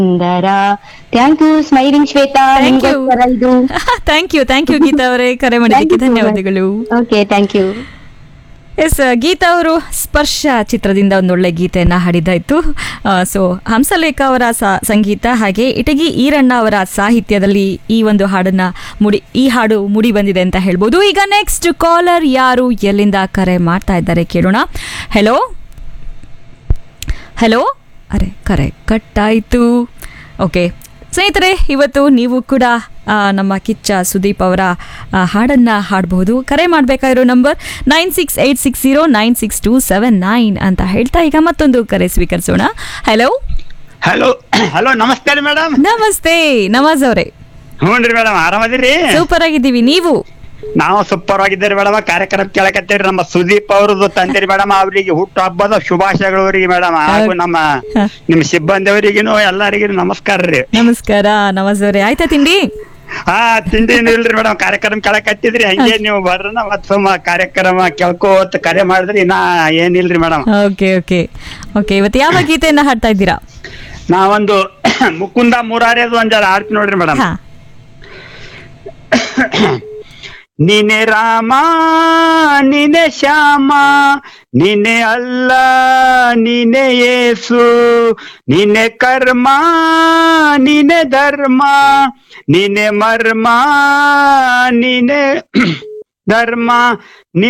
Sundara thank you smiling Shweta Thank you. ನಿಮ್ಗೋಸ್ಕರ ಇದು thank you thank you Geetha ಅವರೇ ಕರೆ ಮಾಡಿದ್ದಕ್ಕೆ Thank you so much. ಧನ್ಯವಾದಗಳು okay thank you S Geetha ಅವರು ಸ್ಪರ್ಶ ಚಿತ್ರದಿಂದ ಒಂದೊಳ್ಳೆ ಗೀತೆಯನ್ನ ಹಾಡಿದ್ದಾಯ್ತು ಸೊ ಹಂಸಲೇಖ ಅವರ ಸ- ಸಂಗೀತ ಹಾಗೆ ಇಟಗಿ ಈರಣ್ಣ ಅವರ ಸಾಹಿತ್ಯದಲ್ಲಿ ಈ ಒಂದು ಹಾಡನ್ನ ಮುಡಿ ಈ ಹಾಡು ಮುಡಿ ಬಂದಿದೆ ಅಂತ ಹೇಳ್ಬೋದು ಈಗ ನೆಕ್ಸ್ಟ್ ಕಾಲರ್ ಯಾರು ಎಲ್ಲಿಂದ ಕರೆ ಮಾಡ್ತಾ ಇದ್ದಾರೆ ಕೇಳೋಣ ಹೆಲೋ ಹೆಲೋ ಅರೆ ಕರೆ ಕಟ್ಟಾಯಿತು ಓಕೆ ಸ್ನೇಹಿತರೆ ಇವತ್ತು ನೀವು ಕೂಡ ಆ, ನಮ್ಮ ಕಿಚ್ಚ ಸುದೀಪ್ ಅವರ ಆ, ಹಾಡನ್ನ ಹಾಡಬಹುದು ಕರೆ ಮಾಡಬೇಕಾಗಿರೋ number nine six eight six zero nine six two seven nine ಅಂತ ಹೇಳ್ತಾ ಈಗ ಮತ್ತೊಂದು ಕರೆ ಸ್ವೀಕರಿಸೋಣ ಹಲೋ ಹಲೋ ಹಲೋ ನಮಸ್ಕಾರ ಮೇಡಮ್ ನಮಸ್ತೆ ನವಾಜ್ ಅವರೇ ಹ್ಞೂನ್ರಿ ಮೇಡಮ್ ಆರಾಮದಿರಿ ಸೂಪರ್ ಆಗಿದ್ದೀವಿ ನೀವು ನಾವು ಸೂಪರ್ ಆಗಿದ್ದೀರಿ ಮೇಡಮ್ ಕಾರ್ಯಕ್ರಮ ಕೇಳಕತ್ತೀರಿ ನಮ್ಮ ಸುದೀಪ್ ಅವ್ರದ್ದು ತಂದಿರಿ ಮೇಡಮ್ ಅವ್ರಿಗೆ ಹುಟ್ಟು ಹಬ್ಬದ ಶುಭಾಶಯಗಳು ಅವ್ರಿಗೆ ಮೇಡಮ್ ಹಾಗೂ ನಮ್ಮ ಹ. ನಿಮ್ಮ ಸಿಬ್ಬಂದಿಯವರಿಗಿನು ಎಲ್ಲರಿಗೂ ನಮಸ್ಕಾರ ರೀ ನಮಸ್ಕಾರ ನವಾಜ್ ಅವರೇ ಆಯ್ತಾ ತಿಂಡಿ ಹಾ ತಿಂಡಿ ಏನು ಇಲ್ರಿ ಮೇಡಮ್ ಕಾರ್ಯಕ್ರಮ ಕೇಳಕತ್ತಿದ್ರಿ ಹಂಗೆ ನೀವು ಬರ್ರನ ಮತ್ ಸುಮ್ಮ ಕಾರ್ಯಕ್ರಮ ಕೇಳ್ಕೋತ ಕರೆ ಮಾಡಿದ್ರಿ ಇನ್ನ ಏನಿಲ್ರಿ ಮೇಡಮ್ ಓಕೆ ಓಕೆ ಓಕೆ ಇವತ್ತು ಯಾವ ಗೀತೆಯನ್ನ ಹಾಡ್ತಾ ಇದ್ದೀರಾ ನಾವೊಂದು ಮುಕುಂದ ಮುರಾರಿಯದು ಒಂದ್ ಜರ ಆಡ್ತಿ ನೋಡ್ರಿ ಮೇಡಮ್ ಹಾ ನೀನೆ ರಾಮ ನೀನೆ ಶ್ಯಾಮ ನೀನೆ ಅಲ್ಲ ನೀನೆ ಯೇಸು ನೀನೆ ಕರ್ಮ ನೀನೆ ಧರ್ಮ ನೀನೆ ಮರ್ಮ ನೀನೆ ಧರ್ಮ